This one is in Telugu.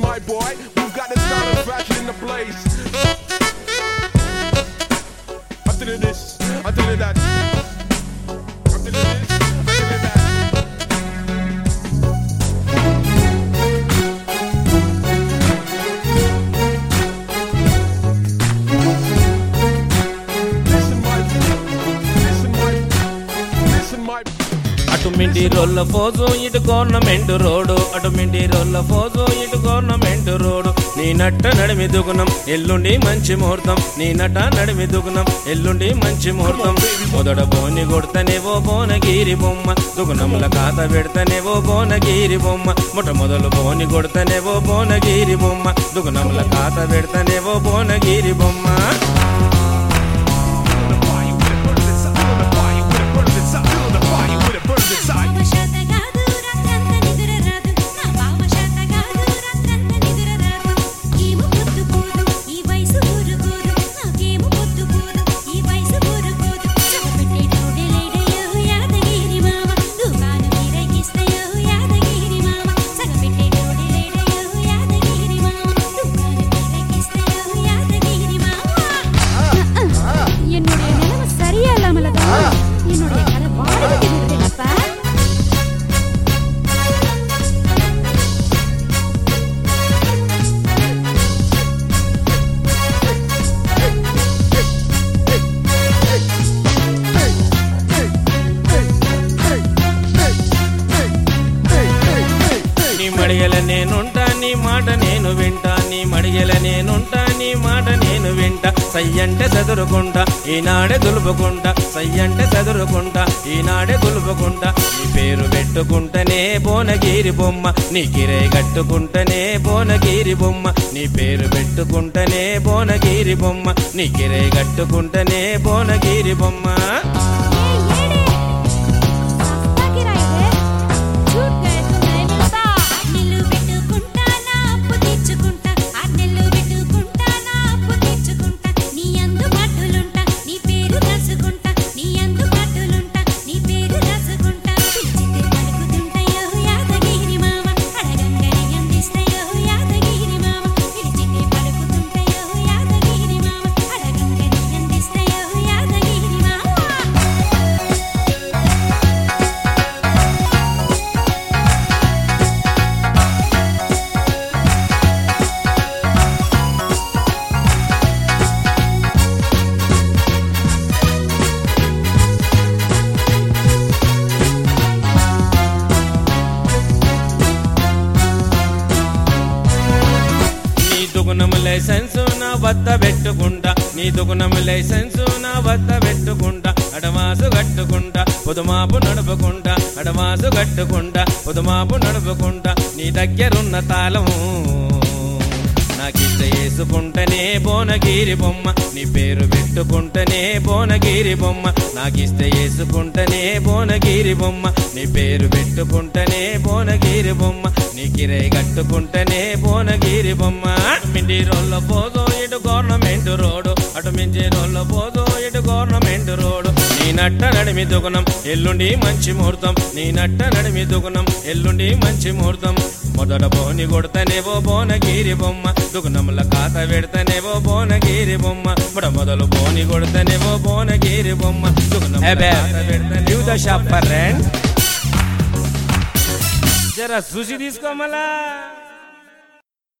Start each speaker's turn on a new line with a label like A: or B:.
A: my boy. We've got the style and fashion in the place. Until it this, until it that. Until it this, until it that. Listen, my, listen, my, listen, my.
B: అటు మిండి రోల్ల ఫోజు ఇటు గవర్నమెంట్ రోడ్డు అటు మిండి రోల్ల ఫోజు ఇటు గవర్నమెంట్ రోడ్డు నీ నట్ట నడిమి దుగుణం ఎల్లుండి మంచి ముహూర్తం నీ నట నడిమి దుగుణం ఎల్లుండి మంచి ముహూర్తం మొదట బోని కొడతనేవో బోనగిరి బొమ్మ దుగుణంల కాత పెడతనేవో బోనగిరి బొమ్మ మొట్ట మొదలు బోని కొడతనేవో బోనగిరి బొమ్మ దుగుణంల కాత పెడతనేవో బోనగిరి బొమ్మ
C: బావ శాత కాదు రాత్రంత నిద్ర రాదు నా బావ శాత కాదు రాత్రంత నిద్ర రాదు ఏమో పొద్దు పోదు ఈ వయసు ఊరుకోదు నాకేమో పొద్దు పోదు ఈ వయసు ఊరుకోదు చదపెట్టే టోడెలేడయో యాదగిరి మామ దుకాణం మీరగిస్తయో యాదగిరి మామ చదపెట్టే టోడెలేడయో యాదగిరి మామ దుకాణం మీరగిస్తయో యాదగిరి మామ
D: என்னுடைய நிலைமை சரியா இல்லாமலதான் என்னுடைய கதை வாடகைக்கு விடுதேப்பா
B: నీ మడిగల నేనుంటా నీ మాట నేను వింటా నీ మడిగల నేనుంటా నీ మాట నేను వింటా సయ్యంటే చదురుకుంటా ఈనాడే దులుపుకుంటా సయ్యంటే చదురుకుంటా ఈనాడే దులుపుకుంటా నీ పేరు పెట్టుకుంటేనే బోనగిరి బొమ్మ నీ కిరై కట్టుకుంటేనే బోనగిరి బొమ్మ నీ పేరు పెట్టుకుంటేనే బోనగిరి బొమ్మ నీ కిరై కట్టుకుంటేనే బోనగిరి బొమ్మ
C: ఆర్నెల్లు పెట్టుకుంటా నా అప్పు తెచ్చుకుంటా ఆర్నెల్లు పెట్టుకుంటా నా అప్పు తెచ్చుకుంటా నీ అందుబాటులుంటా నీ పేరు రాసుకుంటా నీ అందుబాటులుంటా నీ పేరు రాసుకుంటా పిలిచితే పలుకుతుంటాయో యాదగిరి మామ అడగంగని అందిస్తాయో యాదగిరి మామ పిలిచితే పలుకుతుంటాయో యాదగిరి మామ అడగంగని అందిస్తాయో యాదగిరి మామ
B: నీ దుగుణం లైసెన్స్ నా వద్ద పెట్టుకుంటా నీ దుగుణం లైసెన్స్ నా వద్ద పెట్టుకుంటా అడవాసు కట్టుకుంటా పొదుమాపు నడుపుకుంటా అడవాసు కట్టుకుంటా పొదుమాపు నడుపుకుంటా నీ దగ్గరున్న తాళము నాకింత వేసుకుంటేనే బోనగిరి బొమ్మ నీ పేరు పెట్టుకుంటేనే బోనగిరి బొమ్మ నాకిస్తే వేసుకుంటేనే బోనగిరి బొమ్మ నీ పేరు పెట్టుకుంటేనే బోనగిరి బొమ్మ నీ కిరై కట్టుకుంటేనే బోనగిరి బొమ్మ మిండి రోళ్ళ పోదు ఇటు గవర్నమెంట్ రోడ్డు అటు మించి రోళ్ళ పోదు ఇటు గవర్నమెంట్ రోడ్డు నీ నట్ట నడిమి దుగుణం ఎల్లుండి మంచి ముహూర్తం నీ నట్ట నడిమి దుగుణం ఎల్లుండి మంచి ముహూర్తం మొదట బోని కొడతనేవో బోనగిరి బొమ్మ దుగుణముల కాత పెడతనేవో బోనగిరి బొమ్మ మొడ మొదలు బోని కొడతనేవో బోనగిరి బొమ్మ దుగుణముల
E: Abel,
B: కాత పెడతనేవో
E: you the shop for rent?
B: జర చూసి తీసుకోమలా